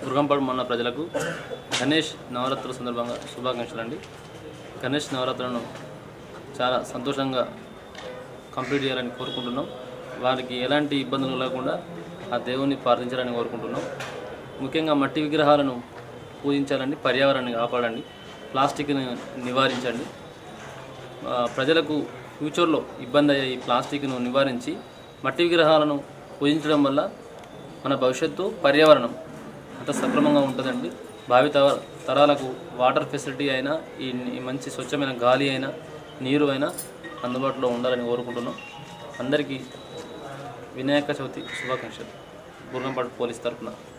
దుర్గంపాడు మండల ప్రజలకు గణేష్ నవరాత్రుల సందర్భంగా శుభాకాంక్షలు అండి గణేష్ నవరాత్రులను చాలా సంతోషంగా కంప్లీట్ చేయాలని కోరుకుంటున్నాం వారికి ఎలాంటి ఇబ్బందులు లేకుండా ఆ దేవుని ప్రార్థించాలని కోరుకుంటున్నాం ముఖ్యంగా మట్టి విగ్రహాలను పూజించాలండి పర్యావరణాన్ని కాపాడండి ప్లాస్టిక్ని నివారించండి ఆ, ప్రజలకు ఫ్యూచర్లో ఇబ్బంది అయ్యే ఈ ప్లాస్టిక్ను నివారించి మట్టి విగ్రహాలను పూజించడం వల్ల మన భవిష్యత్తు పర్యావరణం అంత సక్రమంగా ఉంటుందండి భావి తర తరాలకు వాటర్ ఫెసిలిటీ అయినా ఈ ఈ మంచి స్వచ్ఛమైన గాలి అయినా నీరు అయినా అందుబాటులో ఉండాలని కోరుకుంటున్నాం అందరికీ వినాయక చవితి శుభాకాంక్షలు బుర్రంపాడు పోలీస్ తరఫున